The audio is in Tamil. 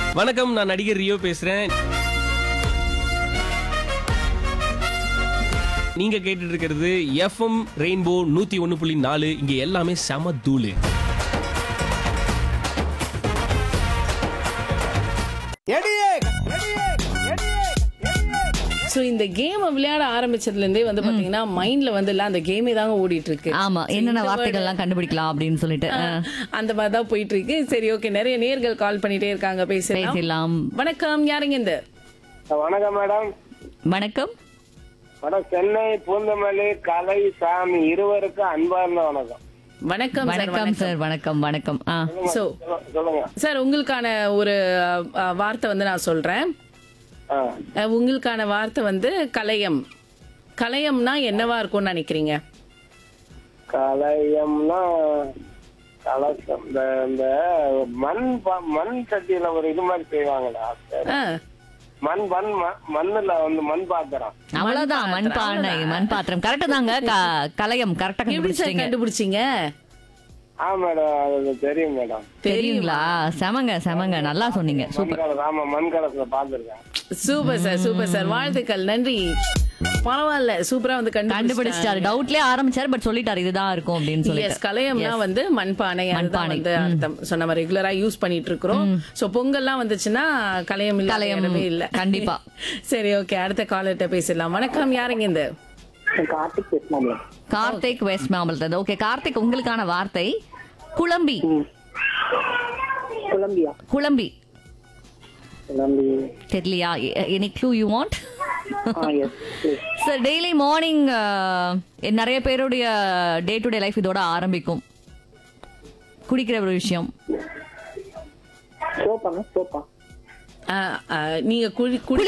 வணக்கம் நான் நடிகர் ரியோ பேசுறேன் நீங்க கேட்டுட்டு இருக்கிறது எஃப்எம் ரெயின்போ நூத்தி ஒன்னு புள்ளி நாலு இங்க எல்லாமே செம தூளு சோ இந்த கேம் விளையாட ஆரம்பிச்சதுல இருந்தே வந்து பாத்தீங்கன்னா மைண்ட்ல வந்து இல்ல அந்த கேமே தாங்க ஓடிட்டு இருக்கு ஆமா என்னென்ன வார்த்தைகள்லாம் கண்டுபிடிக்கலாம் அப்படின்னு சொல்லிட்டு ஆ, அந்த மாதிரி தான் போயிட்டு இருக்கு சரி ஓகே நிறைய நேர்கள் கால் பண்ணிட்டே இருக்காங்க பேசலாம் பேசலாம் வணக்கம் யாருங்க இந்த வணக்கம் மேடம் வணக்கம் மேடம் சென்னை பூந்தமல்லி கலை சாமி இருவருக்கும் அன்பார்ந்த வணக்கம் வணக்கம் சார் வணக்கம் சார் வணக்கம் வணக்கம் ஆ சோ சொல்ல- சொல்லுங்க சார் உங்களுக்கான ஒரு அஹ், வார்த்தை வந்து நான் சொல்றேன் ஆ. அஹ், உங்களுக்கான வார்த்தை வந்து கலையம் கலையம்னா என்னவா இருக்கும்னு நினைக்கிறீங்க கலையம்னா கலசம் இந்த இந்த மண் ப- மண் சட்டியில ஒரு இது மாதிரி செய்வாங்கடா அஹ், மண் மண் ம- மண்ணுல வந்து மண் பாத்திரம் அவ்வளவுதான் மண் பானை மண் பாத்திரம் கரெக்ட் தாங்க க- கலையம் கரெக்டா எப்படி சார் கண்டுபிடிச்சிட்டீங்க கண்டுபிடிச்சீங்க ஆ மேடம் அது தெரியும் மேடம் தெரியுங்களா செமங்க செமங்க நல்லா சொன்னீங்க மண் சூப்பர் கலசம் ஆமா மண் கலசத்துல பாத்துருக்கேன் சூப்பர் சார் சூப்பர் சார் வாழ்த்துக்கள் நன்றி பரவாயில்ல சூப்பரா வந்து கண்டுபிடிச்சிட்டாரு கண்டுபிடிச்சிட்டாரு டவுட்லயே ஆரம்பிச்சாரு பட் சொல்லிட்டாரு இதுதான் இருக்கும் அப்படின்னு எஸ் சொல்லிட்டு கலையம்னா வந்து மண்பானை அதுதான் மண்பானை. வந்து அர்த்தம் ஸோ நம்ம ரெகுலரா யூஸ் பண்ணிட்டு இருக்கிறோம் சோ பொங்கல்லாம் வந்துச்சுன்னா கலையம் இல்ல கலையம் கலையமே இல்ல கண்டிப்பா. சரி ஓகே அடுத்த காலர்கிட்ட பேசிடலாம் வணக்கம் யாருங்க இந்த கார்த்திக் பேசினாங்க கார்த்திக் வெஸ்ட் மாம்பலத்தது ஓகே கார்த்திக் உங்களுக்கான வார்த்தை குழம்பி கொலம்பியா குழம்பி கொலம்பி தெரியலையா any clue you want yes sir daily morning நிறைய பேருடைய டே டு டே லைஃப் இதோட ஆரம்பிக்கும் குடிக்கிற ஒரு விஷயம் சோப்பாங்க சோப்பா அஹ், அஹ், நீங்க குடி குடி